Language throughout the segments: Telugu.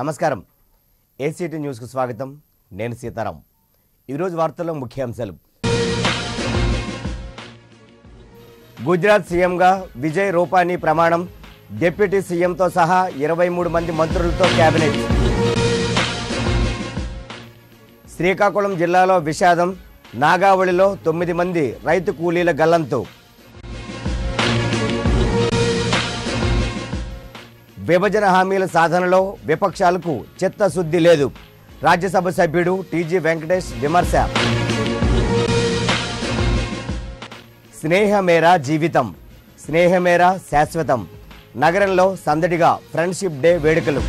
నమస్కారం ఏసీటీ న్యూస్కు స్వాగతం నేను సీతారాం ఈరోజు వార్తల్లో ముఖ్యాంశాలు గుజరాత్ సీఎంగా విజయ్ రూపానీ ప్రమాణం డిప్యూటీ సీఎంతో సహా ఇరవై మూడు మంది మంత్రులతో కేబినెట్ శ్రీకాకుళం జిల్లాలో విషాదం నాగావళిలో తొమ్మిది మంది రైతు కూలీల గల్లంతు విభజన హామీల సాధనలో విపక్షాలకు చిత్తశుద్ధి లేదు రాజ్యసభ సభ్యుడు టీజీ వెంకటేష్ విమర్శ స్నేహమేరా జీవితం స్నేహమేరా శాశ్వతం నగరంలో సందడిగా ఫ్రెండ్షిప్ డే వేడుకలు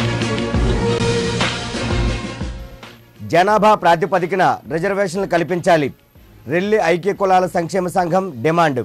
జనాభా ప్రాతిపదికన రిజర్వేషన్లు కల్పించాలి రెల్లి ఐక్య కులాల సంక్షేమ సంఘం డిమాండ్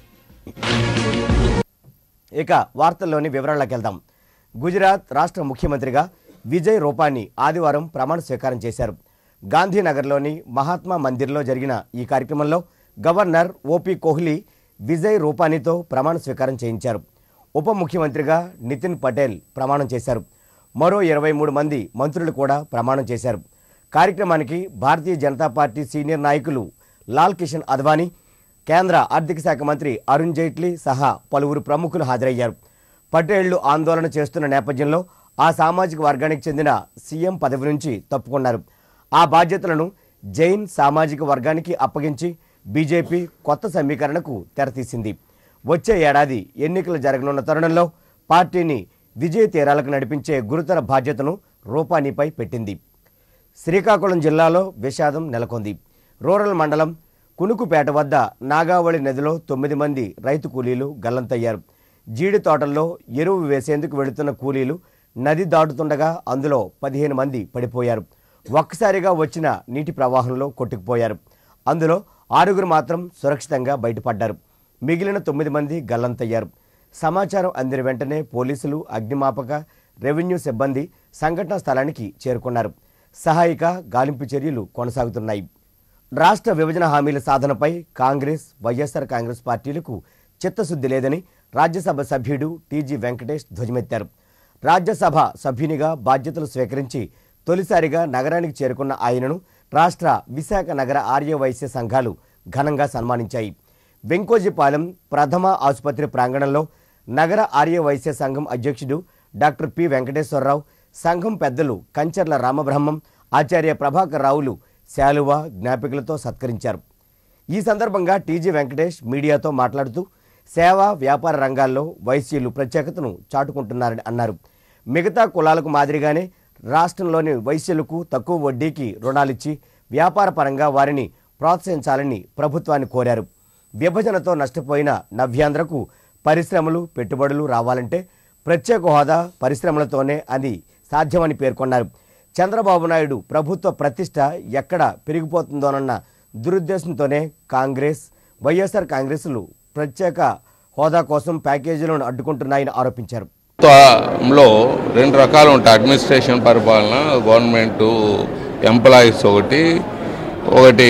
ఇక వార్తల్లోని వివరాల్లోకి వెళ్దాం గుజరాత్ రాష్ట్ర ముఖ్యమంత్రిగా విజయ్ రూపానీ ఆదివారం ప్రమాణ స్వీకారం చేశారు గాంధీనగర్లోని మహాత్మా మందిర్లో జరిగిన ఈ కార్యక్రమంలో గవర్నర్ ఓపీ కోహ్లీ విజయ్ రూపానీతో ప్రమాణ స్వీకారం చేయించారు ఉప ముఖ్యమంత్రిగా నితిన్ పటేల్ ప్రమాణం చేశారు మరో ఇరవై మూడు మంది మంత్రులు కూడా ప్రమాణం చేశారు కార్యక్రమానికి భారతీయ జనతా పార్టీ సీనియర్ నాయకులు లాల్ కిషన్ అద్వానీ కేంద్ర ఆర్థిక శాఖ మంత్రి అరుణ్ జైట్లీ సహా పలువురు ప్రముఖులు హాజరయ్యారు పటేళ్లు ఆందోళన చేస్తున్న నేపథ్యంలో ఆ సామాజిక వర్గానికి చెందిన సీఎం పదవి నుంచి తప్పుకున్నారు ఆ బాధ్యతలను జైన్ సామాజిక వర్గానికి అప్పగించి బీజేపీ కొత్త సమీకరణకు తెరతీసింది వచ్చే ఏడాది ఎన్నికలు జరగనున్న తరుణంలో పార్టీని విజయ తీరాలకు నడిపించే గురుతర బాధ్యతను రూపానీపై పెట్టింది శ్రీకాకుళం జిల్లాలో విషాదం నెలకొంది రూరల్ మండలం కునుకుపేట వద్ద నాగావళి నదిలో తొమ్మిది మంది రైతు కూలీలు గల్లంతయ్యారు జీడి తోటల్లో ఎరువు వేసేందుకు వెళుతున్న కూలీలు నది దాటుతుండగా అందులో పదిహేను మంది పడిపోయారు ఒక్కసారిగా వచ్చిన నీటి ప్రవాహంలో కొట్టుకుపోయారు అందులో ఆరుగురు మాత్రం సురక్షితంగా బయటపడ్డారు మిగిలిన తొమ్మిది మంది గల్లంతయ్యారు సమాచారం అందిన వెంటనే పోలీసులు అగ్నిమాపక రెవెన్యూ సిబ్బంది సంఘటనా స్థలానికి చేరుకున్నారు సహాయక గాలింపు చర్యలు కొనసాగుతున్నాయి రాష్ట్ర విభజన హామీల సాధనపై కాంగ్రెస్ వైఎస్ఆర్ కాంగ్రెస్ పార్టీలకు చిత్తశుద్ధి లేదని రాజ్యసభ సభ్యుడు టీజీ వెంకటేష్ ధ్వజమెత్తారు రాజ్యసభ సభ్యునిగా బాధ్యతలు స్వీకరించి తొలిసారిగా నగరానికి చేరుకున్న ఆయనను రాష్ట్ర విశాఖ నగర ఆర్యవైశ్య సంఘాలు ఘనంగా సన్మానించాయి వెంకోజిపాలెం ప్రథమ ఆసుపత్రి ప్రాంగణంలో నగర ఆర్యవైశ్య సంఘం అధ్యక్షుడు డాక్టర్ పి వెంకటేశ్వరరావు సంఘం పెద్దలు కంచర్ల రామబ్రహ్మం ఆచార్య ప్రభాకర్ రావులు శాలువ జ్ఞాపికలతో సత్కరించారు ఈ సందర్భంగా టీజీ వెంకటేష్ మీడియాతో మాట్లాడుతూ సేవా వ్యాపార రంగాల్లో వైశ్యులు ప్రత్యేకతను చాటుకుంటున్నారని అన్నారు మిగతా కులాలకు మాదిరిగానే రాష్ట్రంలోని వైశ్యులకు తక్కువ వడ్డీకి రుణాలిచ్చి వ్యాపార పరంగా వారిని ప్రోత్సహించాలని ప్రభుత్వాన్ని కోరారు విభజనతో నష్టపోయిన నవ్యాంధ్రకు పరిశ్రమలు పెట్టుబడులు రావాలంటే ప్రత్యేక హోదా పరిశ్రమలతోనే అది సాధ్యమని పేర్కొన్నారు చంద్రబాబు నాయుడు ప్రభుత్వ ప్రతిష్ట ఎక్కడ పెరిగిపోతుందోనన్న దురుద్దేశంతోనే కాంగ్రెస్ వైఎస్ఆర్ కాంగ్రెస్లు ప్రత్యేక హోదా కోసం ప్యాకేజీలను అడ్డుకుంటున్నాయని ఆరోపించారు ప్రభుత్వంలో రెండు రకాలు ఉంటాయి అడ్మినిస్ట్రేషన్ పరిపాలన గవర్నమెంట్ ఎంప్లాయీస్ ఒకటి ఒకటి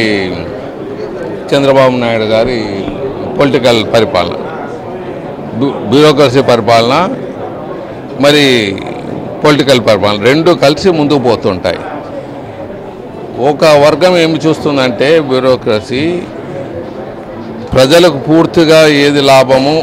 చంద్రబాబు నాయుడు గారి పొలిటికల్ పరిపాలన బ్యూ- బ్యూరోక్రసీ పరిపాలన మరి పొలిటికల్ పరిపాలన రెండు కలిసి ముందుకు పోతుంటాయి ఒక వర్గం ఏమి చూస్తుందంటే బ్యూరోక్రసీ ప్రజలకు పూర్తిగా ఏది లాభము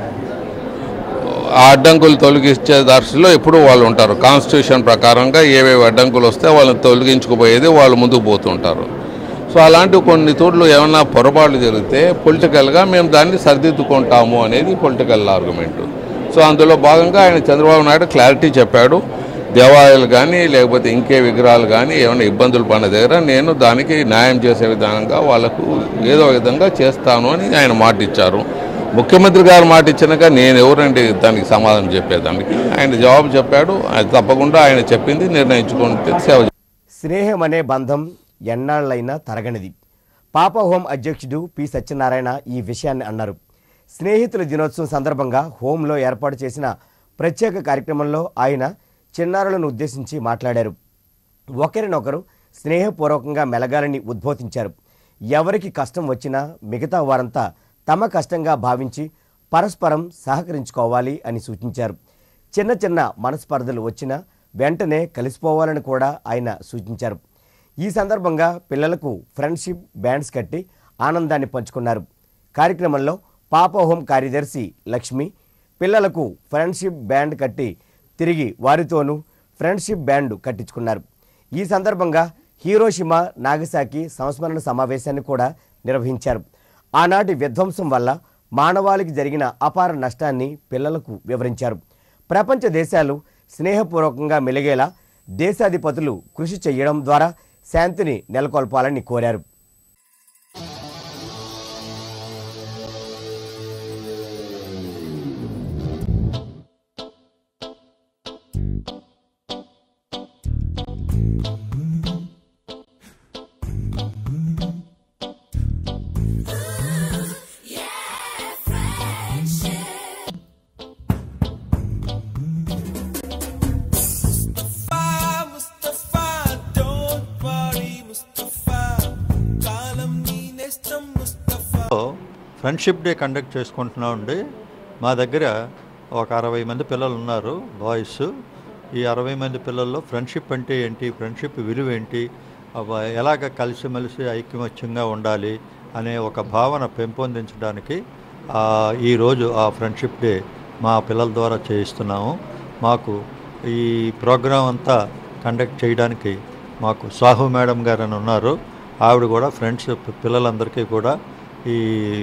ఆ అడ్డంకులు తొలగించే దర్శలో ఎప్పుడూ వాళ్ళు ఉంటారు కాన్స్టిట్యూషన్ ప్రకారంగా ఏవేవి అడ్డంకులు వస్తే వాళ్ళని తొలగించుకుపోయేది వాళ్ళు ముందుకు పోతుంటారు సో అలాంటి కొన్ని తోడ్లు ఏమైనా పొరపాట్లు జరిగితే పొలిటికల్గా మేము దాన్ని సరిదిద్దుకుంటాము అనేది పొలిటికల్ ఆర్గ్యుమెంట్ సో అందులో భాగంగా ఆయన చంద్రబాబు నాయుడు క్లారిటీ చెప్పాడు దేవాలయాలు కానీ లేకపోతే ఇంకే విగ్రహాలు కానీ ఏమైనా ఇబ్బందులు పడిన దగ్గర నేను దానికి న్యాయం చేసే విధానంగా వాళ్ళకు ఏదో విధంగా చేస్తాను అని ఆయన మాట ఇచ్చారు ముఖ్యమంత్రి గారు మాట ఇచ్చినాక నేను ఎవరండి దానికి సమాధానం చెప్పేదానికి ఆయన జవాబు చెప్పాడు అది తప్పకుండా ఆయన చెప్పింది నిర్ణయించుకుంటే సేవ స్నేహం అనే బంధం ఎన్నాళ్ళైనా తరగనిది పాప హోం అధ్యక్షుడు పి సత్యనారాయణ ఈ విషయాన్ని అన్నారు స్నేహితుల దినోత్సవం సందర్భంగా హోంలో ఏర్పాటు చేసిన ప్రత్యేక కార్యక్రమంలో ఆయన చిన్నారులను ఉద్దేశించి మాట్లాడారు ఒకరినొకరు స్నేహపూర్వకంగా మెలగాలని ఉద్బోధించారు ఎవరికి కష్టం వచ్చినా మిగతా వారంతా తమ కష్టంగా భావించి పరస్పరం సహకరించుకోవాలి అని సూచించారు చిన్న చిన్న మనస్పర్ధలు వచ్చినా వెంటనే కలిసిపోవాలని కూడా ఆయన సూచించారు ఈ సందర్భంగా పిల్లలకు ఫ్రెండ్షిప్ బ్యాండ్స్ కట్టి ఆనందాన్ని పంచుకున్నారు కార్యక్రమంలో పాప హోం కార్యదర్శి లక్ష్మి పిల్లలకు ఫ్రెండ్షిప్ బ్యాండ్ కట్టి తిరిగి వారితోనూ ఫ్రెండ్షిప్ బ్యాండ్ కట్టించుకున్నారు ఈ సందర్భంగా హీరోషిమా నాగసాకి సంస్మరణ సమావేశాన్ని కూడా నిర్వహించారు ఆనాటి విధ్వంసం వల్ల మానవాళికి జరిగిన అపార నష్టాన్ని పిల్లలకు వివరించారు ప్రపంచ దేశాలు స్నేహపూర్వకంగా మెలిగేలా దేశాధిపతులు కృషి చేయడం ద్వారా శాంతిని నెలకొల్పాలని కోరారు Mustafa, don't worry, Mustafa. కాలం నీ నేస్తం ముస్తఫా ఫ్రెండ్షిప్ డే కండక్ట్ చేసుకుంటున్నామండి మా దగ్గర ఒక అరవై మంది పిల్లలు ఉన్నారు బాయ్స్ ఈ అరవై మంది పిల్లల్లో ఫ్రెండ్షిప్ అంటే ఏంటి ఫ్రెండ్షిప్ విలువ ఏంటి అవ- ఎలాగ కలిసిమెలిసి ఐక్యమత్యంగా ఉండాలి అనే ఒక భావన పెంపొందించడానికి ఆ, ఈరోజు ఆ ఫ్రెండ్షిప్ డే మా పిల్లల ద్వారా చేయిస్తున్నాము మాకు ఈ ప్రోగ్రాం అంతా కండక్ట్ చేయడానికి మాకు సాహు మేడం గారు అని ఉన్నారు ఆవిడ కూడా ఫ్రెండ్స్ పిల్లలందరికీ కూడా ఈ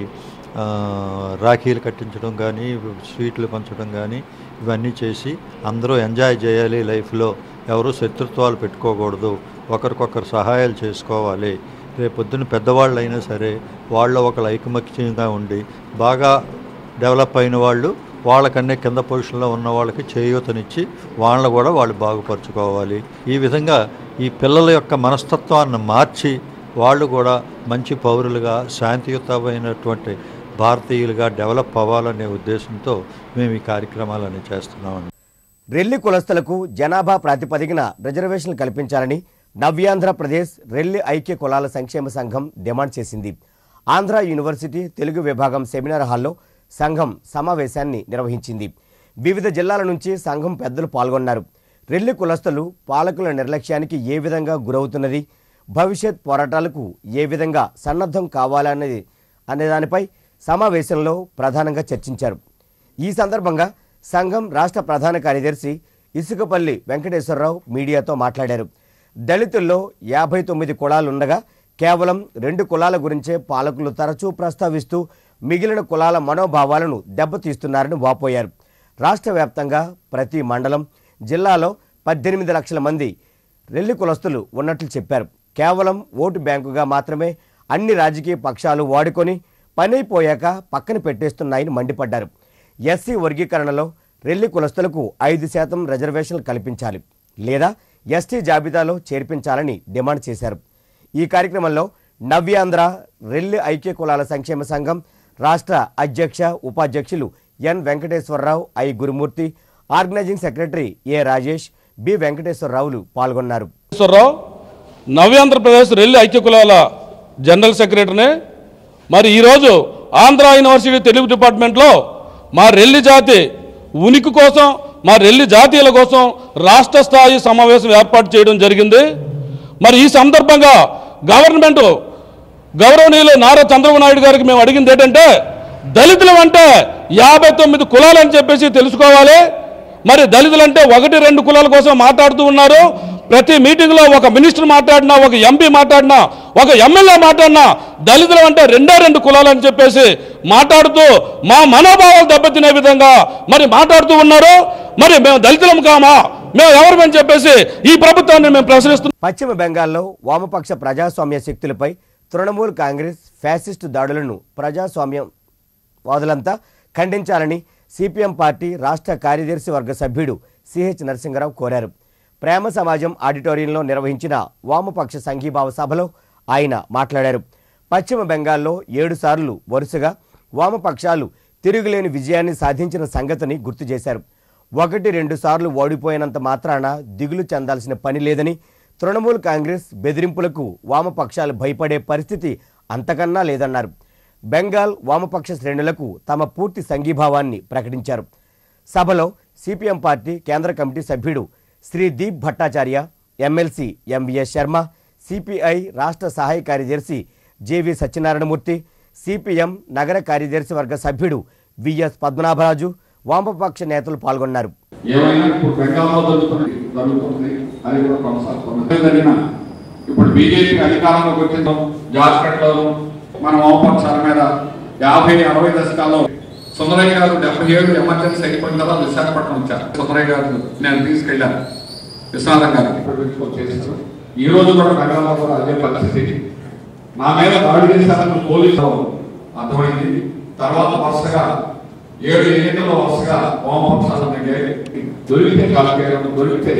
ఆ, రాఖీలు కట్టించడం కానీ స్వీట్లు పంచడం కానీ ఇవన్నీ చేసి అందరూ ఎంజాయ్ చేయాలి లైఫ్లో ఎవరు శత్రుత్వాలు పెట్టుకోకూడదు ఒకరికొకరు సహాయాలు చేసుకోవాలి రేపు పొద్దున్న పెద్దవాళ్ళు అయినా సరే వాళ్ళ ఒకరు ఐకమత్యంగా ఉండి బాగా డెవలప్ అయిన వాళ్ళు వాళ్ళకన్నా కింద పొజిషన్లో ఉన్న వాళ్ళకి చేయూతనిచ్చి వాళ్ళని కూడా వాళ్ళు బాగుపరుచుకోవాలి ఈ విధంగా ఈ పిల్లల యొక్క మనస్తత్వాన్ని మార్చి వాళ్ళు కూడా మంచి పౌరులుగా శాంతియుతమైనటువంటి భారతీయులుగా డెవలప్ అవ్వాలనే ఉద్దేశంతో మేము ఈ కార్యక్రమాలన్నీ చేస్తున్నామండి రెల్లి కులస్తులకు జనాభా ప్రాతిపదికన రిజర్వేషన్లు కల్పించాలని నవ్యాంధ్రప్రదేశ్ రెల్లి ఐక్య కులాల సంక్షేమ సంఘం డిమాండ్ చేసింది ఆంధ్ర యూనివర్సిటీ తెలుగు విభాగం సెమినార్ హాల్లో సంఘం సమావేశాన్ని నిర్వహించింది వివిధ జిల్లాల నుంచి సంఘం పెద్దలు పాల్గొన్నారు రెల్లి కులస్తులు పాలకుల నిర్లక్ష్యానికి ఏ విధంగా గురవుతున్నది భవిష్యత్ పోరాటాలకు ఏ విధంగా సన్నద్ధం కావాలనేది అనే దానిపై సమావేశంలో ప్రధానంగా చర్చించారు ఈ సందర్భంగా సంఘం రాష్ట్ర ప్రధాన కార్యదర్శి ఇసుకపల్లి వెంకటేశ్వరరావు మీడియాతో మాట్లాడారు దళితుల్లో యాభై తొమ్మిది కులాలుండగా కేవలం రెండు కులాల గురించే పాలకులు తరచూ ప్రస్తావిస్తూ మిగిలిన కులాల మనోభావాలను దెబ్బతీస్తున్నారని వాపోయారు రాష్ట్ర వ్యాప్తంగా ప్రతి మండలం జిల్లాలో పద్దెనిమిది లక్షల మంది రెల్లి కులస్తులు ఉన్నట్లు చెప్పారు కేవలం ఓటు బ్యాంకుగా మాత్రమే అన్ని రాజకీయ పక్షాలు వాడుకొని పనైపోయాక పక్కన పెట్టేస్తున్నాయని మండిపడ్డారు ఎస్సీ వర్గీకరణలో రెల్లి కులస్తులకు ఐదు శాతం రిజర్వేషన్లు కల్పించాలి లేదా ఎస్టీ జాబితాలో చేర్పించాలని డిమాండ్ చేశారు ఈ కార్యక్రమంలో నవ్యాంధ్ర రెల్లి ఐక్య కులాల సంక్షేమ సంఘం రాష్ట్ర అధ్యక్ష ఉపాధ్యక్షులు N Venkateswararao I Gurumurthy organising secretary A Rajesh B వెంకటేశ్వరరావులు పాల్గొన్నారు రావు నవ్యాంధ్రప్రదేశ్ రెల్లి ఐక్య కులాల జనరల్ సెక్రటరీని మరి ఈరోజు ఆంధ్ర యూనివర్సిటీ తెలుగు డిపార్ట్మెంట్లో మా రెల్లి జాతి ఉనికి కోసం మా రెల్లి జాతీయుల కోసం రాష్ట్ర స్థాయి సమావేశం ఏర్పాటు చేయడం జరిగింది మరి ఈ సందర్భంగా గవర్నమెంట్ గౌరవనీయులు నారా చంద్రబాబు నాయుడు గారికి మేము అడిగింది ఏంటంటే దళితులు అంటే యాభై తొమ్మిది కులాలు అని చెప్పేసి తెలుసుకోవాలి మరి దళితులు అంటే ఒకటి రెండు కులాల కోసం మాట్లాడుతూ ఉన్నారు ప్రతి మీటింగ్లో ఒక మినిస్టర్ మాట్లాడినా ఒక ఎంపీ మాట్లాడినా ఒక ఎమ్మెల్యే మాట్లాడినా దళితులు అంటే రెండే రెండు కులాలు అని చెప్పేసి మాట్లాడుతూ మా మనోభావాలు దెబ్బతినే విధంగా మరి మాట్లాడుతూ ఉన్నారు మరి మేము దళితులం కామా మేము ఎవరమని చెప్పేసి ఈ ప్రభుత్వాన్ని మేము ప్రశ్నిస్తున్నాం పశ్చిమ బెంగాల్లో వామపక్ష ప్రజాస్వామ్య శక్తులపై తృణమూల్ కాంగ్రెస్ ఫ్యాసిస్టు దాడులను ప్రజాస్వామ్యం వాదులంతా ఖండించాలని సిపిఎం పార్టీ రాష్ట్ర కార్యదర్శి వర్గ సభ్యుడు సిహెచ్ నరసింహరావు కోరారు ప్రేమ సమాజం ఆడిటోరియంలో నిర్వహించిన వామపక్ష సంఘీభావ సభలో ఆయన మాట్లాడారు పశ్చిమ బెంగాల్లో ఏడుసార్లు వరుసగా వామపక్షాలు తిరుగులేని విజయాన్ని సాధించిన సంగతిని గుర్తు చేశారు ఒకటి రెండు సార్లు ఓడిపోయినంత మాత్రాన దిగులు చెందాల్సిన పని లేదని తృణమూల్ కాంగ్రెస్ బెదిరింపులకు వామపక్షాలు భయపడే పరిస్థితి అంతకన్నా లేదన్నారు బెంగాల్ వామపక్ష శ్రేణులకు తమ పూర్తి సంఘీభావాన్ని ప్రకటించారు సభలో సిపిఎం పార్టీ కేంద్ర కమిటీ సభ్యుడు Shri Deep Bhattacharya MLC MVS Sharma CPI రాష్ట్ర సహాయ కార్యదర్శి జేవి సత్యనారాయణమూర్తి సిపిఎం నగర కార్యదర్శి వర్గ సభ్యుడు విఎస్ పద్మనాభరాజు వామపక్ష నేతలు పాల్గొన్నారు ఏమైనా ఇప్పుడు బెంగాల్లో జరుగుతుంది జరుగుతుంది అది కూడా కొనసాగుతుంది జరిగిన ఇప్పుడు బీజేపీ అధికారంలోకి వచ్చిన జార్ఖండ్లోను మన వామపక్షాల మీద యాభై అరవై దశకాల్లో సుందరయ్య గారు డెబ్బై ఏడు ఎమర్జెన్సీ అయిపోయిన తర్వాత విశాఖపట్నం వచ్చారు సుందరయ్య గారు నేను తీసుకెళ్ళాను విశ్వనాథం గారికి ఇప్పుడు చేశారు ఈ రోజు కూడా బెంగాల్లో కూడా అదే పరిస్థితి నా మీద దాడి చేశారని పోలీసులు అర్థమైంది తర్వాత వరుసగా ఏడు ఎన్నికల్లో వరుసగా వామపక్షాలు నెగ్గాయి దొరికితే కాల్చేయడం దొరికితే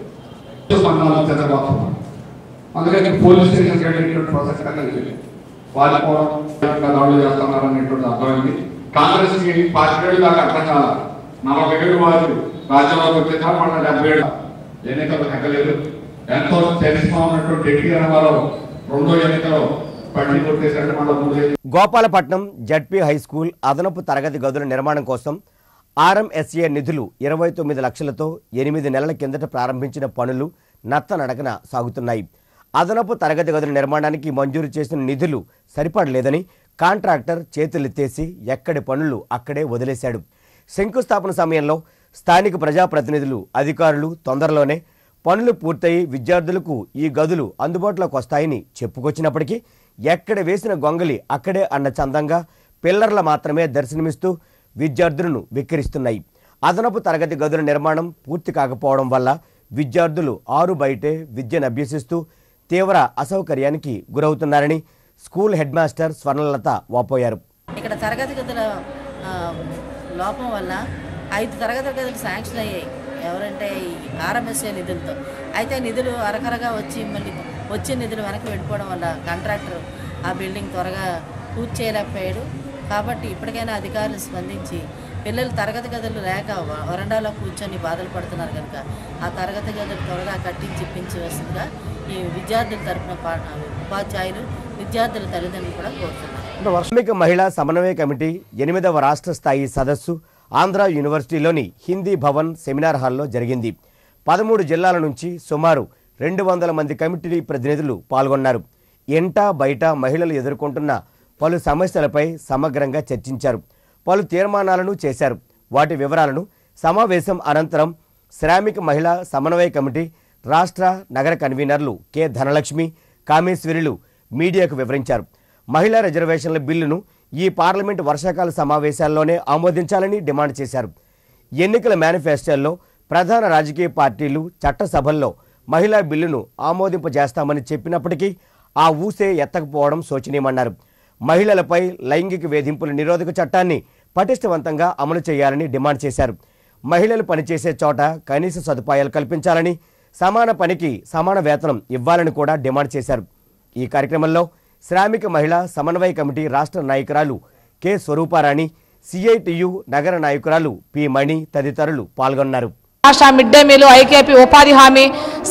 స్పందనలు చెందబోతున్నాం అందుకని పోలీస్ స్టేషన్ వెళ్ళేటువంటి ప్రసక్తంగా లేదు వాలిపోవడం దాడులు చేస్తున్నారు అనేటువంటి అర్థమైంది కాంగ్రెస్ కి పార్టీ ఏళ్ళు దాకా అర్థం కాల నలభై ఏడు వారు రాజ్యంలోకి వచ్చేసారు మన డెబ్బై ఏడు ఎన్నికలు నెగ్గలేదు ఎంతో చరిష్మా ఉన్నటువంటి ఎన్టీ రామారావు రెండో ఎన్నికలో పట్టి కొట్టేసరికి మన మూడు గోపాలపట్నం జడ్పీ హై స్కూల్ అదనపు తరగతి గదుల నిర్మాణం కోసం ఆర్ఎంఎస్ఏ నిధులు ఇరవై తొమ్మిది లక్షలతో ఎనిమిది నెలల కిందట ప్రారంభించిన పనులు నత్త నడకన సాగుతున్నాయి అదనపు తరగతి గదుల నిర్మాణానికి మంజూరు చేసిన నిధులు సరిపడలేదని కాంట్రాక్టర్ చేతులెత్తేసి ఎక్కడి పనులు అక్కడే వదిలేశాడు శంకుస్థాపన సమయంలో స్థానిక ప్రజాప్రతినిధులు అధికారులు తొందరలోనే పనులు పూర్తయి విద్యార్థులకు ఈ గదులు అందుబాటులోకి వస్తాయని చెప్పుకొచ్చినప్పటికీ ఎక్కడ వేసిన గొంగలి అక్కడే అన్న చందంగా పిల్లర్ల మాత్రమే దర్శనమిస్తూ విద్యార్థులను వెక్కిరిస్తున్నాయి అదనపు తరగతి గదుల నిర్మాణం పూర్తి కాకపోవడం వల్ల విద్యార్థులు ఆరు బయటే విద్యను అభ్యసిస్తూ తీవ్ర అసౌకర్యానికి గురవుతున్నారని స్కూల్ హెడ్ మాస్టర్ స్వర్ణలత వాపోయారు ఇక్కడ తరగతి గదుల ఆ, లోపం వల్ల ఐదు తరగతి గదులు శాంక్షన్ అయ్యాయి ఎవరంటే ఈ ఆర్ఎంఎస్ఏ నిధులతో అయితే నిధులు అరకరగా వచ్చి మళ్ళీ వచ్చే నిధులు వెనక్కి వెళ్ళిపోవడం వల్ల కాంట్రాక్టర్ ఆ బిల్డింగ్ త్వరగా పూర్తి చేయలేకపోయాడు కాబట్టి ఇప్పటికైనా అధికారులు స్పందించి పిల్లలు తరగతి గదులు లేక వ- వరండాలో కూర్చొని బాధలు పడుతున్నారు కనుక ఆ తరగతి గదులు త్వరగా కట్టించి ఇప్పించవలసిందిగా ఈ విద్యార్థుల తరపున పా- ఉపాధ్యాయులు విద్యార్థుల తల్లిదండ్రులు కూడా కోరుతున్నారు శ్రామిక మహిళా సమన్వయ కమిటీ ఎనిమిదవ రాష్ట్ర స్థాయి సదస్సు ఆంధ్ర యూనివర్సిటీలోని హిందీ భవన్ సెమినార్ హాల్లో జరిగింది పదమూడు జిల్లాల నుంచి సుమారు రెండు వందల మంది కమిటీ ప్రతినిధులు పాల్గొన్నారు ఎంట బయట మహిళలు ఎదుర్కొంటున్న పలు సమస్యలపై సమగ్రంగా చర్చించారు పలు తీర్మానాలను చేశారు వాటి వివరాలను సమావేశం అనంతరం శ్రామిక మహిళా సమన్వయ కమిటీ రాష్ట్ర నగర కన్వీనర్లు కె ధనలక్ష్మి కామేశ్వరులు మీడియాకు వివరించారు మహిళా రిజర్వేషన్ల బిల్లును ఈ పార్లమెంటు వర్షాకాల సమావేశాల్లోనే ఆమోదించాలని డిమాండ్ చేశారు ఎన్నికల మేనిఫెస్టోల్లో ప్రధాన రాజకీయ పార్టీలు చట్టసభల్లో మహిళా బిల్లును ఆమోదింపజేస్తామని చెప్పినప్పటికీ ఆ ఊసే ఎత్తకపోవడం శోచనీయమన్నారు మహిళలపై లైంగిక వేధింపుల నిరోధక చట్టాన్ని పటిష్టవంతంగా అమలు చేయాలని డిమాండ్ చేశారు మహిళలు పనిచేసే చోట కనీస సదుపాయాలు కల్పించాలని సమాన పనికి సమాన వేతనం ఇవ్వాలని కూడా డిమాండ్ చేశారు ఈ కార్యక్రమంలో శ్రామిక మహిళా సమన్వయ కమిటీ రాష్ట్ర నాయకురాలు కె స్వరూపారాణి సిఐటియు నగర నాయకురాలు పి మణి తదితరులు పాల్గొన్నారు Asha mid day meal IKP ఉపాధి హామీ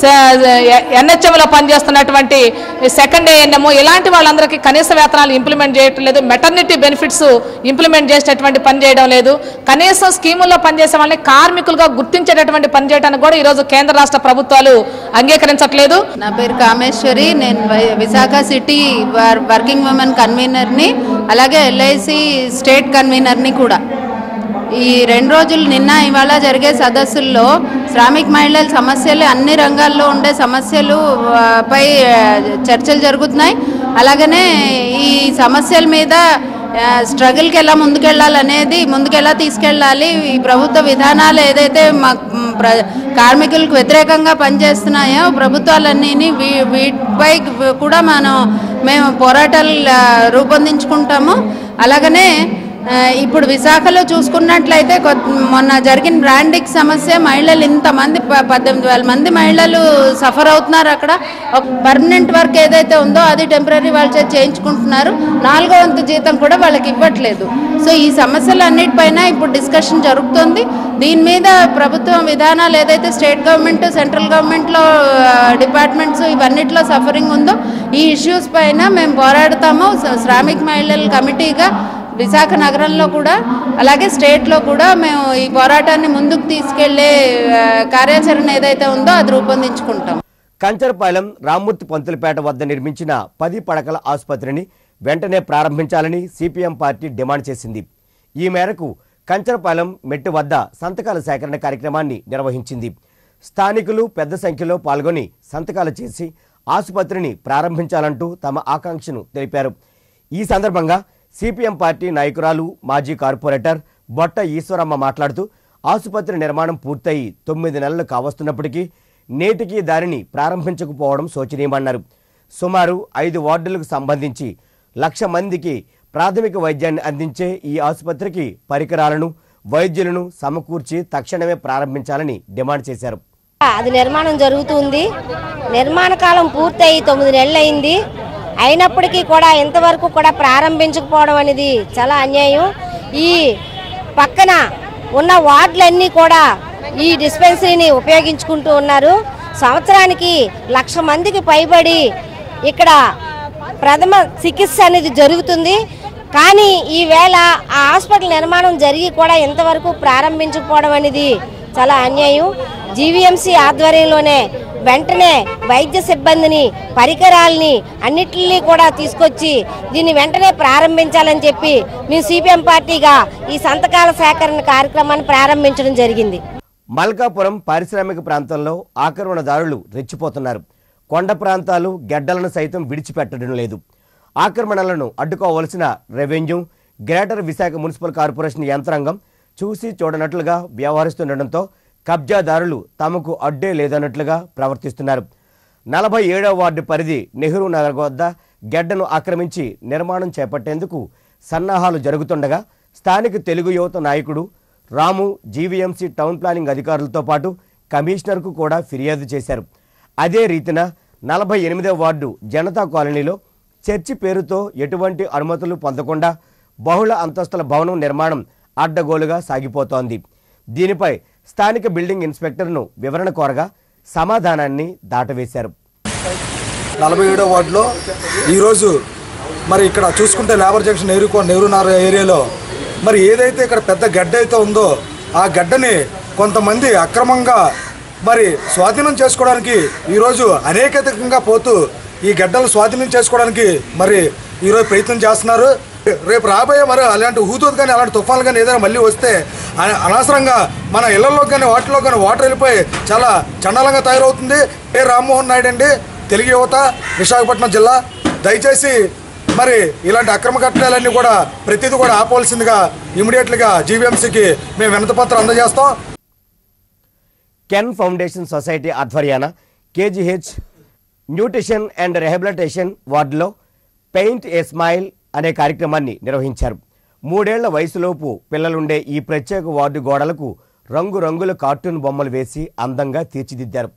ఎన్హెచ్ఎంలో పనిచేస్తున్నటువంటి సెకండ్ ఏఎన్ఎం ఇలాంటి వాళ్ళందరికీ కనీస వేతనాలు ఇంప్లిమెంట్ చేయటం లేదు మెటర్నిటీ బెనిఫిట్స్ ఇంప్లిమెంట్ చేసేటటువంటి పని చేయడం లేదు కనీసం స్కీముల్లో పనిచేసే వాళ్ళని కార్మికులుగా గుర్తించేటటువంటి పని చేయడానికి కూడా ఈరోజు కేంద్ర రాష్ట్ర ప్రభుత్వాలు అంగీకరించట్లేదు నా పేరు కామేశ్వరి నేను వై- విశాఖ సిటీ వర్- వర్కింగ్ ఉమెన్ కన్వీనర్ని అలాగే ఎల్ఐసి స్టేట్ కన్వీనర్ని కూడా ఈ రెండు రోజులు నిన్న ఇవాళ జరిగే సదస్సుల్లో శ్రామిక మహిళల సమస్యలు అన్ని రంగాల్లో ఉండే సమస్యలు ఆ, పై ఆ, చర్చలు జరుగుతున్నాయి అలాగనే ఈ సమస్యల మీద ఆ, స్ట్రగుల్కి ఎలా ముందుకెళ్ళాలనేది ముందుకెలా తీసుకెళ్ళాలి ఈ ప్రభుత్వ విధానాలు ఏదైతే మా మ్, ప్ర కార్మికులకు వ్యతిరేకంగా పనిచేస్తున్నాయో ప్రభుత్వాలన్నీ వీ వీటిపై కూడా మనం మేము పోరాటాలు ఆ, రూపొందించుకుంటాము అలాగనే ఆ, ఇప్పుడు విశాఖలో చూసుకున్నట్లయితే కొ- మొన్న జరిగిన బ్రాండింగ్ సమస్య మహిళలు ఇంతమంది ప- పద్దెనిమిది వేల మంది మహిళలు సఫర్ అవుతున్నారు అక్కడ ఒక పర్మనెంట్ వర్క్ ఏదైతే ఉందో అది టెంపరీ వాళ్ళ చేత చేయించుకుంటున్నారు నాలుగో వంతు జీతం కూడా వాళ్ళకి ఇవ్వట్లేదు సో ఈ సమస్యలు అన్నిటిపైన ఇప్పుడు డిస్కషన్ జరుగుతుంది దీని మీద ప్రభుత్వం విధానాలు ఏదైతే స్టేట్ గవర్నమెంట్ సెంట్రల్ గవర్నమెంట్లో డిపార్ట్మెంట్స్ ఇవన్నిట్లో సఫరింగ్ ఉందో ఈ ఇష్యూస్ పైన మేము పోరాడతాము స- శ్రామిక మహిళల కమిటీగా విశాఖ నగరంలో కూడా అలాగే స్టేట్లో కూడా మేము ఈ పోరాటాన్ని ముందుకు తీసుకెళ్లే ఆ, కార్యాచరణ ఏదైతే ఉందో అది రూపొందించుకుంటాం కంచరపాలెం రామ్మూర్తి పంతులపేట వద్ద నిర్మించిన పది పడకల ఆసుపత్రిని వెంటనే ప్రారంభించాలని సిపిఎం పార్టీ డిమాండ్ చేసింది ఈ మేరకు కంచరపాలెం మెట్టు వద్ద సంతకాల సేకరణ కార్యక్రమాన్ని నిర్వహించింది స్థానికులు పెద్ద సంఖ్యలో పాల్గొని సంతకాలు చేసి ఆసుపత్రిని ప్రారంభించాలంటూ తమ ఆకాంక్షను తెలిపారు ఈ సందర్భంగా సిపిఎం పార్టీ నాయకురాలు మాజీ కార్పొరేటర్ బొట్ట ఈశ్వరమ్మ మాట్లాడుతూ ఆసుపత్రి నిర్మాణం పూర్తయి తొమ్మిది నెలలు కావస్తున్నప్పటికీ నేటికి దానిని ప్రారంభించకపోవడం శోచనీయమన్నారు సుమారు ఐదు వార్డులకు సంబంధించి లక్ష మందికి ప్రాథమిక వైద్యాన్ని అందించే ఈ ఆసుపత్రికి పరికరాలను వైద్యులను సమకూర్చి తక్షణమే ప్రారంభించాలని డిమాండ్ చేశారు అది నిర్మాణం జరుగుతుంది నిర్మాణ కాలం పూర్తయి తొమ్మిది నెలలు అయింది అయినప్పటికీ కూడా ఇంతవరకు కూడా ప్రారంభించకపోవడం అనేది చాలా అన్యాయం ఈ పక్కన ఉన్న వార్డులన్నీ కూడా ఈ డిస్పెన్సరీని ఉపయోగించుకుంటూ ఉన్నారు సంవత్సరానికి లక్ష మందికి పైబడి ఇక్కడ ప్రథమ చికిత్స అనేది జరుగుతుంది కానీ ఈవేళ ఆ హాస్పిటల్ నిర్మాణం జరిగి కూడా ఇంతవరకు ప్రారంభించకపోవడం అనేది చాలా అన్యాయం జీవీఎంసీ ఆధ్వర్యంలోనే వెంటనే వైద్య సిబ్బందిని పరికరాలని అన్నిటినీ కూడా తీసుకొచ్చి దీన్ని వెంటనే ప్రారంభించాలని చెప్పి మేము సిపిఎం పార్టీగా ఈ సంతకాల సేకరణ కార్యక్రమాన్ని ప్రారంభించడం జరిగింది మల్కాపురం పారిశ్రామిక ప్రాంతంలో ఆక్రమణదారులు రెచ్చిపోతున్నారు కొండ ప్రాంతాలు గెడ్డలను సైతం విడిచిపెట్టడం లేదు ఆక్రమణలను అడ్డుకోవలసిన revenue greater Visakha municipal corporation యంత్రాంగం చూసి చూడనట్లుగా వ్యవహరిస్తుండటంతో కబ్జాదారులు తమకు అడ్డే లేదన్నట్లుగా ప్రవర్తిస్తున్నారు నలభై ఏడవ వార్డు పరిధి నెహ్రూ నగర్ వద్ద గెడ్డను ఆక్రమించి నిర్మాణం చేపట్టేందుకు సన్నాహాలు జరుగుతుండగా స్థానిక తెలుగు యువత నాయకుడు రాము జీవీఎంసీ టౌన్ ప్లానింగ్ అధికారులతో పాటు కమిషనర్కు కూడా ఫిర్యాదు చేశారు అదే రీతిన నలభై ఎనిమిదవ వార్డు జనతా కాలనీలో చర్చి పేరుతో ఎటువంటి అనుమతులు పొందకుండా బహుళ అంతస్తుల భవనం నిర్మాణం అడ్డగోలుగా సాగిపోతోంది దీనిపై స్థానిక బిల్డింగ్ ఇన్స్పెక్టర్ను వివరణ కోరగా సమాధానాన్ని దాటవేశారు నలభై ఏడో వార్డులో ఈరోజు మరి ఇక్కడ చూసుకుంటే లేబర్ జంక్షన్ నెహ్రూ నెహ్రూనగర్ ఏరియాలో మరి ఏదైతే ఇక్కడ పెద్ద గడ్డ అయితే ఉందో ఆ గడ్డని కొంతమంది అక్రమంగా మరి స్వాధీనం చేసుకోవడానికి ఈరోజు అనేకతంగా పోతూ ఈ గడ్డలు స్వాధీనం చేసుకోవడానికి మరి ఈరోజు ప్రయత్నం చేస్తున్నారు రేపు రాబోయే మరి అలాంటి హూతూత్ కానీ అలాంటి తుఫాన్లు కానీ ఏదైనా మళ్ళీ వస్తే అన- అనవసరంగా మన ఇళ్లలో కానీ వాటిలో కానీ వాటర్ వెళ్ళిపోయి చాలా చండాలంగా తయారవుతుంది ఏ రామ్మోహన్ నాయుడు అండి తెలుగు యువత విశాఖపట్నం జిల్లా దయచేసి మరి ఇలాంటి అక్రమ కట్టడాలన్నీ కూడా ప్రతిదీ కూడా ఆపవలసిందిగా ఇమీడియట్లీగా జీవీఎంసీకి మేము వినతిపత్రం అందజేస్తాం కెన్ ఫౌండేషన్ సొసైటీ ఆధ్వర్యాన కేజీహెచ్ న్యూట్రిషన్ అండ్ రెహబిలిటేషన్ వార్డులో పెయింట్ ఏ స్మైల్ అనే కార్యక్రమాన్ని నిర్వహించారు మూడేళ్ల వయసులోపు పిల్లలుండే ఈ ప్రత్యేక వార్డు గోడలకు రంగురంగుల కార్టూన్ బొమ్మలు వేసి అందంగా తీర్చిదిద్దారు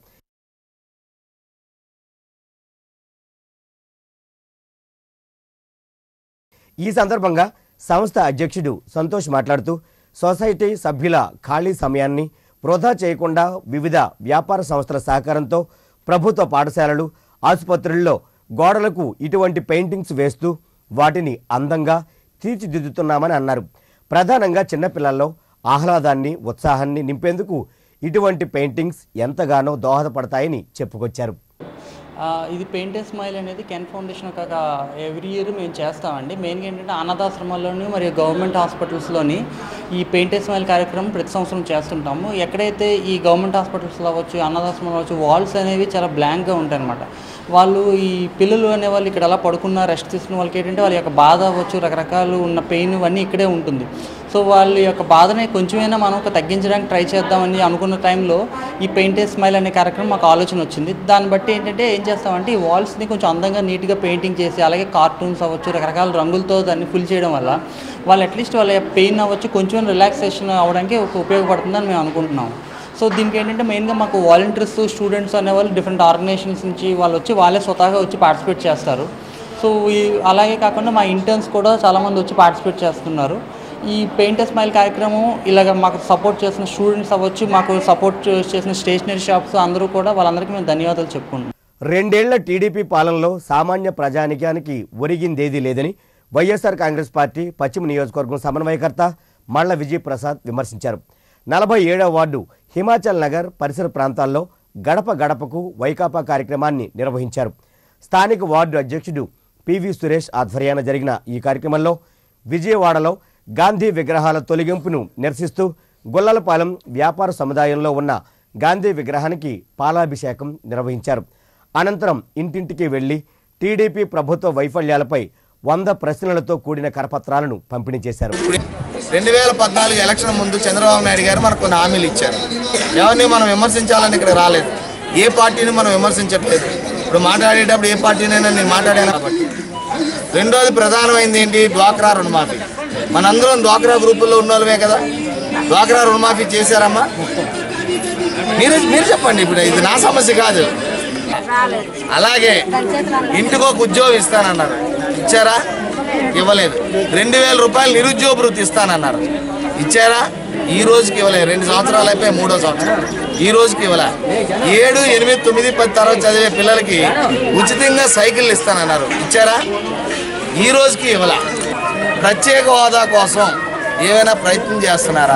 ఈ సందర్భంగా సంస్థ అధ్యక్షుడు సంతోష్ మాట్లాడుతూ సొసైటీ సభ్యుల ఖాళీ సమయాన్ని వృధా చేయకుండా వివిధ వ్యాపార సంస్థల సహకారంతో ప్రభుత్వ పాఠశాలలు ఆసుపత్రుల్లో గోడలకు ఇటువంటి పెయింటింగ్స్ వేస్తూ వాటిని అందంగా తీర్చిదిద్దుతున్నామని అన్నారు ప్రధానంగా చిన్నపిల్లల్లో ఆహ్లాదాన్ని ఉత్సాహాన్ని నింపేందుకు ఇటువంటి పెయింటింగ్స్ ఎంతగానో దోహదపడతాయని చెప్పుకొచ్చారు ఆ, ఇది పెయింట్ ఏ స్మైల్ అనేది కెన్ ఫౌండేషన్ ఒక ఎవ్రీ ఇయర్ మేము చేస్తామండి మెయిన్గా ఏంటంటే అనాథాశ్రమాల్లోని మరియు గవర్నమెంట్ హాస్పిటల్స్లోని ఈ పెయింట్ ఏ స్మైల్ కార్యక్రమం ప్రతి సంవత్సరం చేస్తుంటాము ఎక్కడైతే ఈ గవర్నమెంట్ హాస్పిటల్స్లో అవ్వచ్చు అనాథాశ్రమాలు అవ్వచ్చు వాల్స్ అనేవి చాలా బ్లాంక్గా ఉంటాయి అనమాట వాళ్ళు ఈ పిల్లలు అనేవాళ్ళు ఇక్కడ అలా పడుకున్న రెస్ట్ తీసుకున్న వాళ్ళకి ఏంటంటే వాళ్ళ యొక్క బాధ అవ్వచ్చు రకరకాలు ఉన్న పెయిన్ ఇవన్నీ ఇక్కడే ఉంటుంది సో వాళ్ళ యొక్క బాధని కొంచెమైనా మనం ఒక తగ్గించడానికి ట్రై చేద్దామని అనుకున్న టైంలో ఈ పెయింట్ ఏ స్మైల్ అనే కార్యక్రమం మాకు ఆలోచన వచ్చింది దాన్ని బట్టి ఏంటంటే ఏం చేస్తామంటే ఈ వాల్స్ని కొంచెం అందంగా నీట్గా పెయింటింగ్ చేసి అలాగే కార్టూన్స్ అవ్వచ్చు రకరకాల రంగులతో దాన్ని ఫిల్ చేయడం వల్ల వాళ్ళు అట్లీస్ట్ వాళ్ళ పెయిన్ అవ్వచ్చు కొంచెం రిలాక్సేషన్ అవ్వడానికి ఒక ఉపయోగపడుతుందని మేము అనుకుంటున్నాం సో దీనికి ఏంటంటే మెయిన్గా మాకు వాలంటీర్స్ స్టూడెంట్స్ అనేవాళ్ళు డిఫరెంట్ ఆర్గనైజేషన్స్ నుంచి వాళ్ళు వచ్చి వాళ్ళే స్వతహాగా వచ్చి పార్టిసిపేట్ చేస్తారు సో ఈ అలాగే కాకుండా మా ఇంటర్న్స్ కూడా చాలామంది వచ్చి పార్టిసిపేట్ చేస్తున్నారు ఈ పెయింట్ స్మైల్ కార్యక్రమం ఇలాగ మాకు సపోర్ట్ చేసిన స్టూడెంట్స్ అవ్వచ్చు మాకు సపోర్ట్ చేసిన స్టేషనరీ షాప్స్ అందరూ కూడా వాళ్ళందరికీ మేము ధన్యవాదాలు చెప్పుకుంటున్నాం రెండేళ్ల టీడీపీ పాలనలో సామాన్య ప్రజానికానికి ఒరిగిందేదీ లేదని వైఎస్ఆర్ కాంగ్రెస్ పార్టీ పశ్చిమ నియోజకవర్గం సమన్వయకర్త మళ్ల విజయ్ ప్రసాద్ విమర్శించారు నలభై ఏడవ వార్డు హిమాచల్ నగర్ పరిసర ప్రాంతాల్లో గడప గడపకు వైకాపా కార్యక్రమాన్ని నిర్వహించారు స్థానిక వార్డు అధ్యక్షుడు పివి సురేష్ ఆధ్వర్యాన జరిగిన ఈ కార్యక్రమంలో విజయవాడలో గాంధీ విగ్రహాల తొలగింపును నిరసిస్తూ గొల్లలపాలెం వ్యాపార సముదాయంలో ఉన్న గాంధీ విగ్రహానికి పాలాభిషేకం నిర్వహించారు అనంతరం ఇంటింటికి వెళ్లి టీడీపీ ప్రభుత్వ వైఫల్యాలపై వంద ప్రశ్నలతో కూడిన కరపత్రాలను పంపిణీ చేశారు రెండు వేల పద్నాలుగు ఎలక్షన్ ముందు చంద్రబాబు నాయుడు గారు మనకు కొన్ని హామీలు ఇచ్చారు ఎవరిని మనం విమర్శించాలని ఇక్కడ రాలేదు ఏ పార్టీని మనం విమర్శించట్లేదు ఇప్పుడు మాట్లాడేటప్పుడు ఏ పార్టీనైనా నేను మాట్లాడాను కాబట్టి రెండోది ప్రధానమైంది ఏంటి డ్వాక్రా రుణమాఫీ మనందరం డ్వాక్రా గ్రూపుల్లో ఉన్న వాళ్ళమే కదా డ్వాక్రా రుణమాఫీ చేశారమ్మా మీరు మీరు చెప్పండి ఇప్పుడు ఇది నా సమస్య కాదు అలాగే ఇంటికి ఒక ఉద్యోగం ఇస్తానన్నారు ఇచ్చారా ఇవ్వలేదు రెండు వేల రూపాయలు నిరుద్యోగ వృత్తి ఇస్తానన్నారు ఇచ్చారా ఈ రోజుకి ఇవ్వలేదు రెండు సంవత్సరాలు అయిపోయి మూడో సంవత్సరం ఈ రోజుకి ఇవ్వలే ఏడు ఎనిమిది తొమ్మిది పది తర్వాత చదివే పిల్లలకి ఉచితంగా సైకిల్ ఇస్తానన్నారు ఇచ్చారా ఈ రోజుకి ఇవ్వలే ప్రత్యేక హోదా కోసం ఏమైనా ప్రయత్నం చేస్తున్నారా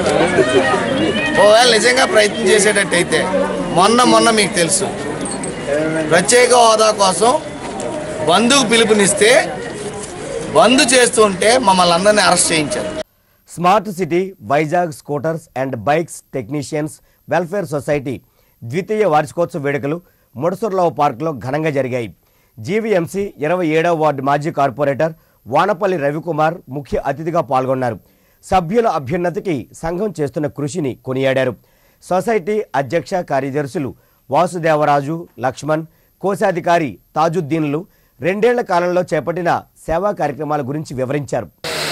ఒకవేళ నిజంగా ప్రయత్నం చేసేటట్టయితే మొన్న మొన్న మీకు తెలుసు ప్రత్యేక హోదా కోసం బంధుకు పిలుపునిస్తే బంద్ చేస్తుంటే మమ్మల్ని అందరినీ అరెస్ట్ చేయించారు smart city Vizag scooters and bikes technicians welfare society ద్వితీయ వార్షికోత్సవ వేడుకలు ముడసూర్లావు పార్కులో ఘనంగా జరిగాయి జీవీఎంసీ ఇరవై ఏడవ వార్డు మాజీ కార్పొరేటర్ వానపల్లి రవికుమార్ ముఖ్య అతిథిగా పాల్గొన్నారు సభ్యుల అభ్యున్నతికి సంఘం చేస్తున్న కృషిని కొనియాడారు సొసైటీ అధ్యక్ష కార్యదర్శులు వాసుదేవరాజు లక్ష్మణ్ కోశాధికారి తాజుద్దీన్లు రెండేళ్ల కాలంలో చేపట్టిన సేవా కార్యక్రమాల గురించి వివరించారు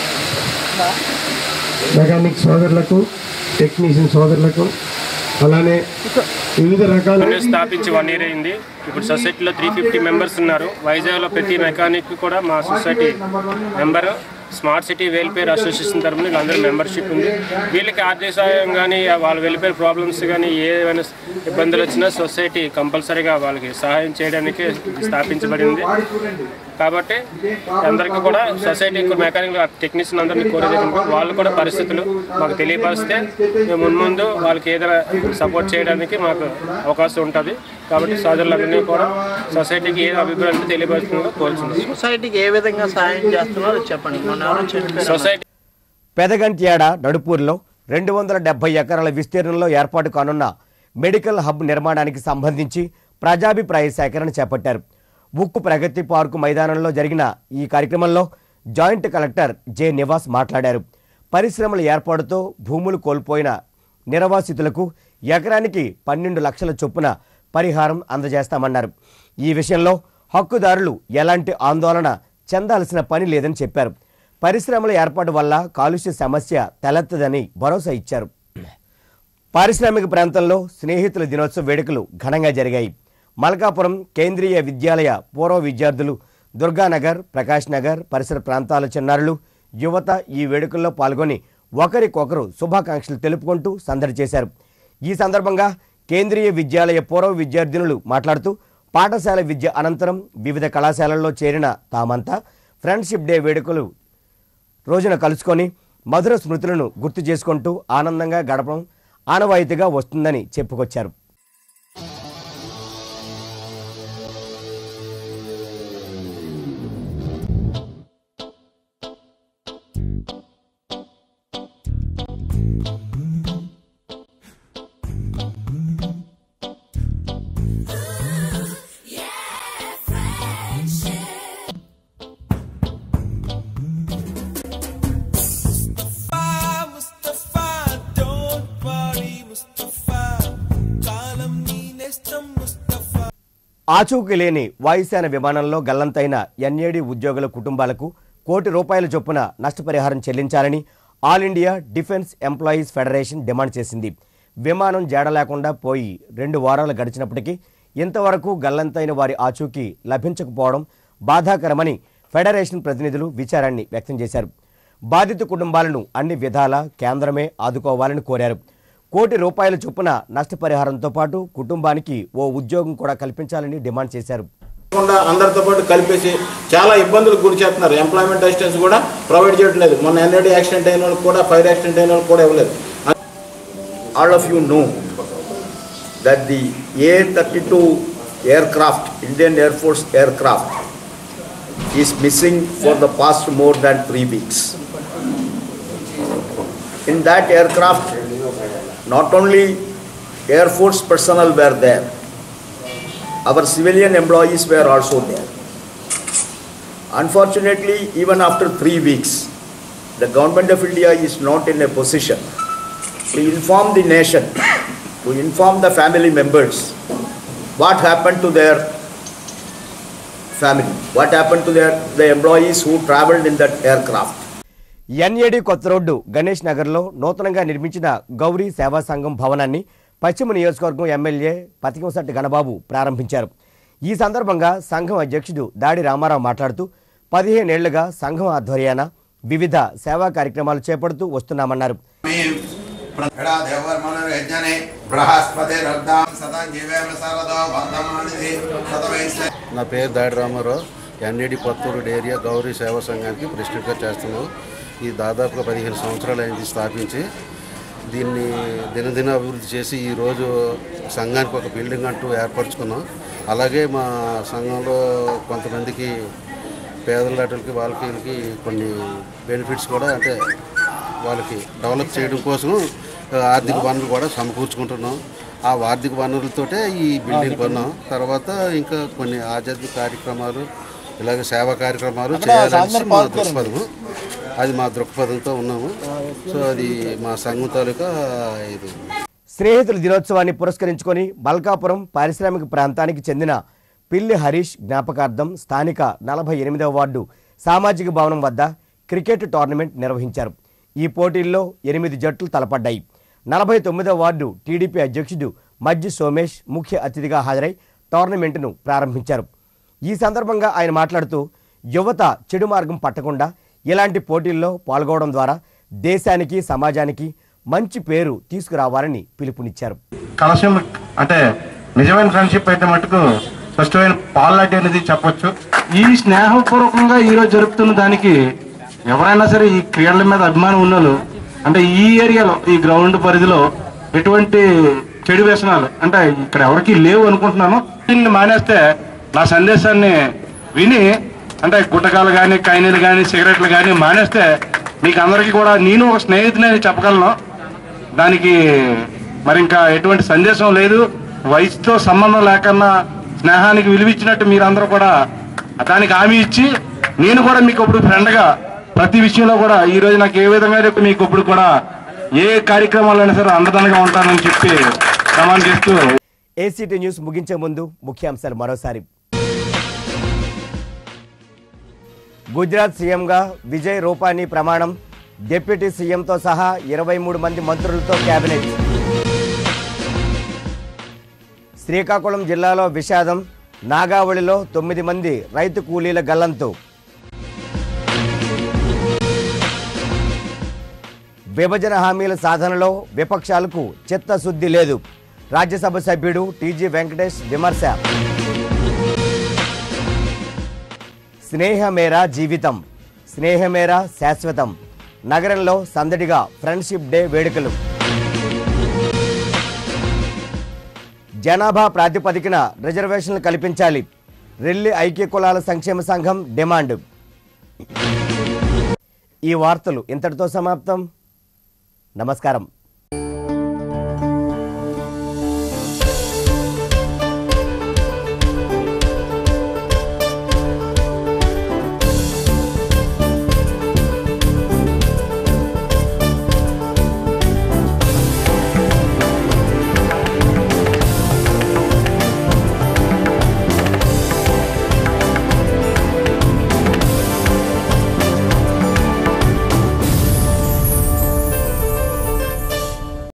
మెకానిక్ సోదరులకు టెక్నీషియన్ సోదరులకు అలానే వివిధ రకాల స్థాపించి వన్ ఇయర్ అయింది ఇప్పుడు సొసైటీలో త్రీ ఫిఫ్టీ మెంబర్స్ ఉన్నారు వైజాగ్లో ప్రతి మెకానిక్ కూడా మా society member smart city welfare association తరఫున వీళ్ళందరూ మెంబర్షిప్ ఉంది వీళ్ళకి ఆర్థిక సహాయం కానీ వాళ్ళ వెల్ఫేర్ ప్రాబ్లమ్స్ కానీ ఏమైనా ఇబ్బందులు వచ్చినా సొసైటీ కంపల్సరీగా వాళ్ళకి సహాయం చేయడానికి స్థాపించబడింది కాబట్టి అందరికీ కూడా సొసైటీ మెకానిక్ టెక్నీషియన్ అందరినీ కోరేది ఏంటంటే వాళ్ళు కూడా పరిస్థితులు మాకు తెలియపరిస్తే మేము మున్ముందు వాళ్ళకి ఏదైనా సపోర్ట్ చేయడానికి మాకు అవకాశం ఉంటుంది కాబట్టి సోదరులందరినీ కూడా సొసైటీకి ఏ అభిప్రాయం తెలియపరుస్తుందో కోరుచున్నాం సొసైటీకి ఏ విధంగా సహాయం చేస్తున్నారో చెప్పండి మన ఎవరో చెప్పారు సొసైటీ పెదగంట్యాడ నడుపూర్లో రెండు వందల డెబ్బై ఎకరాల విస్తీర్ణంలో ఏర్పాటు కానున్న మెడికల్ హబ్ నిర్మాణానికి సంబంధించి ప్రజాభిప్రాయ సేకరణ చేపట్టారు ఉక్కు ప్రగతి పార్కు మైదానంలో జరిగిన ఈ కార్యక్రమంలో జాయింట్ కలెక్టర్ జె నివాస్ మాట్లాడారు పరిశ్రమల ఏర్పాటుతో భూములు కోల్పోయిన నిరవాసితులకు ఎకరానికి పన్నెండు లక్షల చొప్పున పరిహారం అందజేస్తామన్నారు ఈ విషయంలో హక్కుదారులు ఎలాంటి ఆందోళన చెందాల్సిన పని లేదని చెప్పారు పరిశ్రమల ఏర్పాటు వల్ల కాలుష్య సమస్య తలెత్తదని భరోసా ఇచ్చారు పారిశ్రామిక ప్రాంతంలో స్నేహితుల దినోత్సవ వేడుకలు ఘనంగా జరిగాయి మల్కాపురం కేంద్రీయ విద్యాలయ పూర్వ విద్యార్థులు దుర్గానగర్ ప్రకాష్ నగర్ పరిసర ప్రాంతాల చిన్నారులు యువత ఈ వేడుకల్లో పాల్గొని ఒకరికొకరు శుభాకాంక్షలు తెలుపుకుంటూ సందడి చేశారు ఈ సందర్భంగా కేంద్రీయ విద్యాలయ పూర్వ విద్యార్థినులు మాట్లాడుతూ పాఠశాల విద్య అనంతరం వివిధ కళాశాలల్లో చేరిన తామంతా ఫ్రెండ్షిప్ డే వేడుకలు రోజున కలుసుకొని మధుర స్మృతులను గుర్తు చేసుకుంటూ ఆనందంగా గడపడం ఆనవాయితీగా వస్తుందని చెప్పుకొచ్చారు Mustafa, don't worry, Mustafa. కాలం నీ నేస్తం ముస్తఫా ఆచూకీ లేని వాయుసేన విమానంలో గల్లంతైన ఎన్ఏడి ఉద్యోగుల కుటుంబాలకు కోటి రూపాయల చొప్పున నష్టపరిహారం చెల్లించాలని all India defence employees federation demand చేసింది విమానం జాడ లేకుండా పోయి రెండు వారాలు గడిచినప్పటికీ ఇంతవరకు గల్లంతైన వారి ఆచూకీ లభించకపోవడం బాధాకరమని ఫెడరేషన్ ప్రతినిధులు విచారాన్ని వ్యక్తం చేశారు బాధిత కుటుంబాలను అన్ని విధాలా కేంద్రమే ఆదుకోవాలని కోరారు కోటి రూపాయల చొప్పున నష్టపరిహారంతో పాటు కుటుంబానికి ఓ ఉద్యోగం కూడా కల్పించాలని డిమాండ్ చేశారు కాకుండా అందరితో పాటు కలిపేసి చాలా ఇబ్బందులకు గురి చేస్తున్నారు ఎంప్లాయ్మెంట్ అసిస్టెన్స్ కూడా ప్రొవైడ్ చేయట్లేదు మొన్న ఎన్ఐడి యాక్సిడెంట్ అయిన వాళ్ళకి కూడా ఫైర్ యాక్సిడెంట్ అయిన వాళ్ళకి కూడా ఇవ్వలేదు all of you know that the A-32 aircraft, Indian Air Force aircraft, is missing for the past more than three weeks. In that aircraft, not only Air Force personnel were there, our civilian employees were also there. Unfortunately, even after three weeks, the government of India is not in a position to inform the nation, to inform the family members what happened to their family, what happened to their, the employees who traveled in that aircraft. NAD కొత్త రోడ్డు గణేష్ నగర్లో నూతనంగా నిర్మించిన గౌరీ సేవా సంఘం భవనాన్ని పశ్చిమ నియోజకవర్గం ఎమ్మెల్యే పతికంశెట్టి గణబాబు ప్రారంభించారు ఈ సందర్భంగా సంఘం అధ్యక్షుడు దాడి రామారావు మాట్లాడుతూ పదిహేనేళ్లుగా సంఘం ఆధ్వర్యాన వివిధ సేవా కార్యక్రమాలు చేపడుతూ వస్తున్నామన్నారు యజ్ఞనే బృహస్పతి రద్దాం సదా జీవేమ సరదో బంధమానిధి శతవైశ్య నా పేరు దాడి రామారావు ఎన్ఏడి కొత్తూరు ఏరియా గౌరీ సేవా సంఘానికి ప్రెసిడెంట్గా చేస్తున్నాం ఇది దాదాపుగా పదిహేను సంవత్సరాలు అయింది స్థాపించి దీన్ని దినదిన అభివృద్ధి చేసి ఈరోజు సంఘానికి ఒక బిల్డింగ్ అంటూ ఏర్పరచుకున్నాం అలాగే మా సంఘంలో కొంతమందికి పేదలాటలకి వాళ్ళకి వీళ్ళకి కొన్ని బెనిఫిట్స్ కూడా అంటే వాళ్ళకి డెవలప్ చేయడం కోసం ఆర్థిక వనరులు కూడా సమకూర్చుకుంటున్నాం ఆ ఆర్థిక వనరులతోటే ఈ బిల్డింగ్ కొన్నాం తర్వాత ఇంకా కొన్ని ఆధ్యాత్మిక కార్యక్రమాలు ఇలాగ సేవా కార్యక్రమాలు చేయాలని మా దృక్పథం అది మా దృక్పథంతో ఉన్నాము సో అది మా సంఘం తాలూకా ఇది స్నేహితుల దినోత్సవాన్ని పురస్కరించుకొని బల్కాపురం పారిశ్రామిక ప్రాంతానికి చెందిన పిల్లి హరీష్ జ్ఞాపకార్థం స్థానిక నలభై ఎనిమిదవ వార్డు సామాజిక భవనం వద్ద క్రికెట్ టోర్నమెంట్ నిర్వహించారు ఈ పోటీల్లో ఎనిమిది జట్లు తలపడ్డాయి నలభై తొమ్మిదవ వార్డు టీడీపీ అధ్యక్షుడు మజ్జి సోమేష్ ముఖ్య అతిథిగా హాజరై టోర్నమెంటును ప్రారంభించారు ఈ సందర్భంగా ఆయన మాట్లాడుతూ యువత చెడు మార్గం పట్టకుండా ఇలాంటి పోటీల్లో పాల్గొనడం ద్వారా దేశానికి సమాజానికి మంచి పేరు తీసుకురావాలని పిలుపునిచ్చారు కలశం అంటే నిజమైన ఫ్రెండ్షిప్ అయితే మటుకు స్పష్టమైన పాలలాంటి అనేది చెప్పొచ్చు ఈ స్నేహపూర్వకంగా ఈరోజు జరుపుతున్న దానికి ఎవరైనా సరే ఈ క్రీడల మీద అభిమానం ఉన్నోళ్ళు అంటే ఈ ఏరియాలో ఈ గ్రౌండ్ పరిధిలో ఎటువంటి చెడు వ్యసనాలు అంటే ఇక్కడ ఎవరికి లేవు అనుకుంటున్నాను దీన్ని మానేస్తే నా సందేశాన్ని విని అంటే గుట్టకాలు కానీ కైనీలు కానీ సిగరెట్లు కానీ మానేస్తే మీకు అందరికీ కూడా నేను ఒక స్నేహితుని అని చెప్పగలను దానికి మరి ఇంకా ఎటువంటి సందేశం లేదు వయసుతో సంబంధం లేకన్నా స్నేహానికి విలువిచ్చినట్టు మీరందరూ కూడా దానికి హామీ ఇచ్చి నేను కూడా మీకు ఇప్పుడు ఫ్రెండ్గా ప్రతి విషయంలో కూడా ఈ రోజు నాకు ఏ విధంగా రేపు మీకు ఇప్పుడు కూడా ఏ కార్యక్రమాలైనా సరే అండదండగా ఉంటానని చెప్పి ప్రమాణం చేస్తూ ఏసీటీ న్యూస్ ముగించే ముందు ముఖ్యాంశాలు మరోసారి గుజరాత్ సీఎంగా విజయ్ రూపానీ ప్రమాణం డిప్యూటీ సీఎంతో సహా ఇరవై మూడు మంది మంత్రులతో కేబినెట్ శ్రీకాకుళం జిల్లాలో విషాదం నాగావళిలో తొమ్మిది మంది రైతు కూలీల గల్లంతు విభజన హామీల సాధనలో విపక్షాలకు చిత్తశుద్ధి లేదు రాజ్యసభ సభ్యుడు టీజీ వెంకటేష్ విమర్శ స్నేహమేరా జీవితం స్నేహమేరా శాశ్వతం నగరంలో సందడిగా ఫ్రెండ్షిప్ డే వేడుకలు జనాభా ప్రాతిపదికన రిజర్వేషన్లు కల్పించాలి రెల్లి ఐక్య కులాల సంక్షేమ సంఘం డిమాండ్ ఈ వార్తలు ఇంతటితో సమాప్తం నమస్కారం